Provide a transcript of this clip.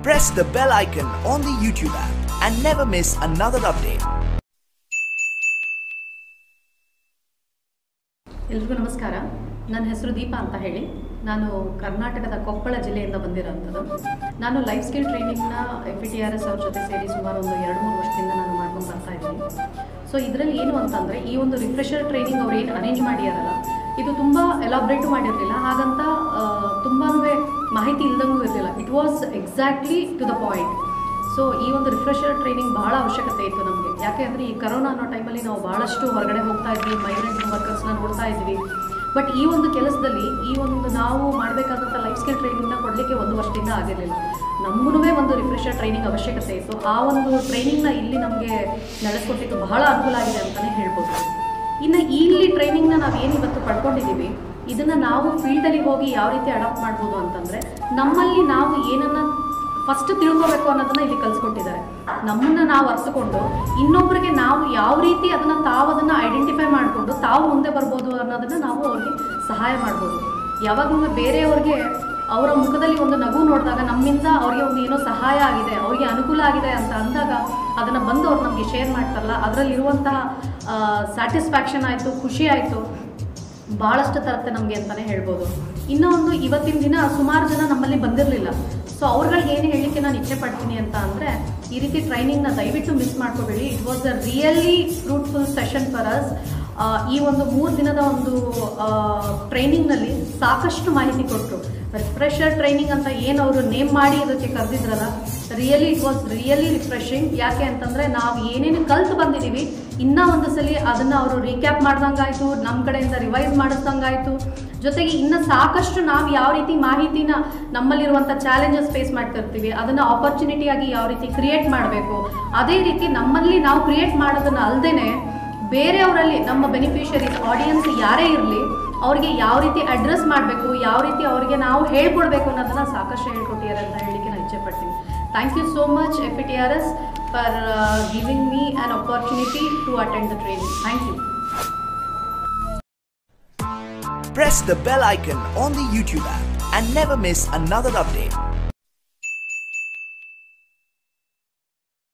Press the bell icon on the YouTube app and never miss another update. ಎಲ್ರಿಗೂ ನಮಸ್ಕಾರ ನನ್ನ ಹೆಸರು ದೀಪಾ ಅಂತ ಹೇಳಿ ನಾನು ಕರ್ನಾಟಕದ ಕೊಪ್ಪಳ ಜಿಲ್ಲೆಯಿಂದ ಬಂದಿರೋಂಥದ್ದು ನಾನು ಲೈಫ್ ಸ್ಕಿಲ್ ಟ್ರೈನಿಂಗ್ನ F E T R S ಅವ್ರ ಜೊತೆ ಸೇರಿ ಸುಮಾರು ಒಂದು ಎರಡು ಮೂರು ವರ್ಷದಿಂದ ನಾನು ಮಾಡ್ಕೊಂಡು ಬರ್ತಾ ಇದ್ದೀನಿ ಸೊ ಇದರಲ್ಲಿ ಏನು ಅಂತಂದರೆ ಈ ಒಂದು ರಿಫ್ರೆಷರ್ ಟ್ರೈನಿಂಗ್ ಅವ್ರು ಏನು ಅರೇಂಜ್ ಮಾಡಿದಾರಲ್ಲ ಇದು ತುಂಬ ಎಲಾಬ್ರೇಟು ಮಾಡಿರಲಿಲ್ಲ ಹಾಗಂತ ತುಂಬಾ ಮಾಹಿತಿ ಇಲ್ದಂಗೂ ಇರಲಿಲ್ಲ it was exactly to the point so ಈ ಒಂದು ರಿಫ್ರೆಷರ್ ಟ್ರೈನಿಂಗ್ ಬಹಳ ಅವಶ್ಯಕತೆ ಇತ್ತು ನಮಗೆ ಯಾಕೆ ಅಂದರೆ ಈ ಕರೋನಾ ಅನ್ನೋ ಟೈಮಲ್ಲಿ ನಾವು ಭಾಳಷ್ಟು ಹೊರಗಡೆ ಹೋಗ್ತಾ ಇದ್ವಿ ಮೈಗ್ರೆಂಟ್ ವರ್ಕರ್ಸ್ನ ನೋಡ್ತಾ ಇದ್ವಿ ಬಟ್ ಈ ಒಂದು ಕೆಲಸದಲ್ಲಿ ಈ ಒಂದು ನಾವು ಮಾಡಬೇಕಾದಂಥ ಲೈಫ್ ಸ್ಕಿಲ್ ಟ್ರೈನಿಂಗ್ನ ಕೊಡಲಿಕ್ಕೆ ಒಂದು ವರ್ಷದಿಂದ ಆಗಿರಲಿಲ್ಲ ನಮಗೂ ಒಂದು ರಿಫ್ರೆಷರ್ ಟ್ರೈನಿಂಗ್ ಅವಶ್ಯಕತೆ ಇತ್ತು ಆ ಒಂದು ಟ್ರೈನಿಂಗ್ನ ಇಲ್ಲಿ ನಮಗೆ ನಡೆಸ್ಕೊಟ್ಟಿದ್ದು ಬಹಳ ಅನುಕೂಲ ಆಗಿದೆ ಅಂತಲೇ ಹೇಳ್ಬೋದು ಇನ್ನು ಇಲ್ಲಿ ಟ್ರೈನಿಂಗ್ನ ನಾವು ಏನು ಇವತ್ತು ಪಡ್ಕೊಂಡಿದ್ದೀವಿ ಇದನ್ನು ನಾವು ಫೀಲ್ಡಲ್ಲಿ ಹೋಗಿ ಯಾವ ರೀತಿ ಅಡಾಪ್ಟ್ ಮಾಡ್ಬೋದು ಅಂತಂದರೆ ನಮ್ಮಲ್ಲಿ ನಾವು ಏನನ್ನು ಫಸ್ಟ್ ತಿಳ್ಕೊಬೇಕು ಅನ್ನೋದನ್ನ ಇಲ್ಲಿ ಕಲಿಸ್ಕೊಟ್ಟಿದ್ದಾರೆ ನಮ್ಮನ್ನ ನಾವು ಅರ್ಥಕೊಂಡು ಇನ್ನೊಬ್ಬರಿಗೆ ನಾವು ಯಾವ ರೀತಿ ಅದನ್ನ ತಾವು ಅದನ್ನ ಐಡೆಂಟಿಫೈ ಮಾಡಿಕೊಂಡು ತಾವು ಮುಂದೆ ಬರ್ಬೋದು ಅನ್ನೋದನ್ನ ನಾವು ಅವ್ರಿಗೆ ಸಹಾಯ ಮಾಡ್ಬೋದು ಯಾವಾಗಲೂ ಬೇರೆಯವ್ರಿಗೆ ಅವರ ಮುಖದಲ್ಲಿ ಒಂದು ನಗು ನೋಡಿದಾಗ ನಮ್ಮಿಂದ ಅವ್ರಿಗೆ ಒಂದು ಏನೋ ಸಹಾಯ ಆಗಿದೆ ಅವ್ರಿಗೆ ಅನುಕೂಲ ಆಗಿದೆ ಅಂತ ಅಂದಾಗ ಅದನ್ನು ಬಂದು ಅವ್ರು ನಮಗೆ ಶೇರ್ ಮಾಡ್ತಾರಲ್ಲ ಅದರಲ್ಲಿರುವಂತಹ ಸ್ಯಾಟಿಸ್ಫ್ಯಾಕ್ಷನ್ ಆಯಿತು ಖುಷಿ ಆಯಿತು ಭಾಳಷ್ಟು ತರುತ್ತೆ ನಮಗೆ ಅಂತಲೇ ಹೇಳ್ಬೋದು ಇನ್ನೂ ಒಂದು ಇವತ್ತಿನ ದಿನ ಸುಮಾರು ಜನ ನಮ್ಮಲ್ಲಿ ಬಂದಿರಲಿಲ್ಲ ಸೊ ಅವ್ರುಗಳಿಗೆ ಏನು ಹೇಳಲಿಕ್ಕೆ ನಾನು ಇಚ್ಛೆ ಪಡ್ತೀನಿ ಅಂತ ಅಂದರೆ ಈ ರೀತಿ ಟ್ರೈನಿಂಗ್ನ ದಯವಿಟ್ಟು ಮಿಸ್ ಮಾಡ್ಕೋಬೇಡಿ it was a really fruitful session for us ಈ ಒಂದು ಮೂರು ದಿನದ ಒಂದು ಟ್ರೈನಿಂಗ್ನಲ್ಲಿ ಸಾಕಷ್ಟು ಮಾಹಿತಿ ಕೊಟ್ಟರು ರಿಫ್ರೆಷರ್ ಟ್ರೈನಿಂಗ್ ಅಂತ ಏನು ಅವರು ನೇಮ್ ಮಾಡಿ ಇದಕ್ಕೆ ಕರೆದಿದ್ರಲ್ಲ really it was really refreshing ಯಾಕೆ ಅಂತಂದರೆ ನಾವು ಏನೇನು ಕಲ್ತು ಬಂದಿದ್ದೀವಿ ಇನ್ನೂ ಒಂದು ಸಲ ಅದನ್ನು ಅವರು ರೀಕ್ಯಾಪ್ ಮಾಡ್ದಂಗಾಯಿತು ನಮ್ಮ ಕಡೆಯಿಂದ ರಿವೈಸ್ ಮಾಡಿಸ್ದಂಗಾಯಿತು ಜೊತೆಗೆ ಇನ್ನು ಸಾಕಷ್ಟು ನಾವು ಯಾವ ರೀತಿ ಮಾಹಿತಿನ ನಮ್ಮಲ್ಲಿರುವಂಥ ಚಾಲೆಂಜಸ್ ಫೇಸ್ ಮಾಡ್ತಿರ್ತೀವಿ ಅದನ್ನು ಆಪರ್ಚುನಿಟಿಯಾಗಿ ಯಾವ ರೀತಿ ಕ್ರಿಯೇಟ್ ಮಾಡಬೇಕು ಅದೇ ರೀತಿ ನಮ್ಮಲ್ಲಿ ನಾವು ಕ್ರಿಯೇಟ್ ಮಾಡೋದನ್ನು ಅಲ್ಲದೆ ಬೇರೆಯವರಲ್ಲಿ ನಮ್ಮ ಬೆನಿಫಿಷರೀಸ್ ಆಡಿಯನ್ಸ್ ಯಾರೇ ಇರಲಿ ಅವ್ರಿಗೆ ಯಾವ ರೀತಿ ಅಡ್ರೆಸ್ ಮಾಡಬೇಕು ಯಾವ ರೀತಿ ಅವರಿಗೆ ನಾವು ಹೇಳ್ಕೊಡ್ಬೇಕು ಅನ್ನೋದನ್ನ ಸಾಕಷ್ಟು ಹೇಳ್ಕೊಟ್ಟಿದ್ದಾರೆ ಅಂತ ಹೇಳಲಿಕ್ಕೆ ನಾನು ಇಚ್ಛೆ ಪಡ್ತೀನಿ thank you so much F E T R S for giving me an opportunity to attend the training thank you Press the bell icon on the YouTube app and never miss another update.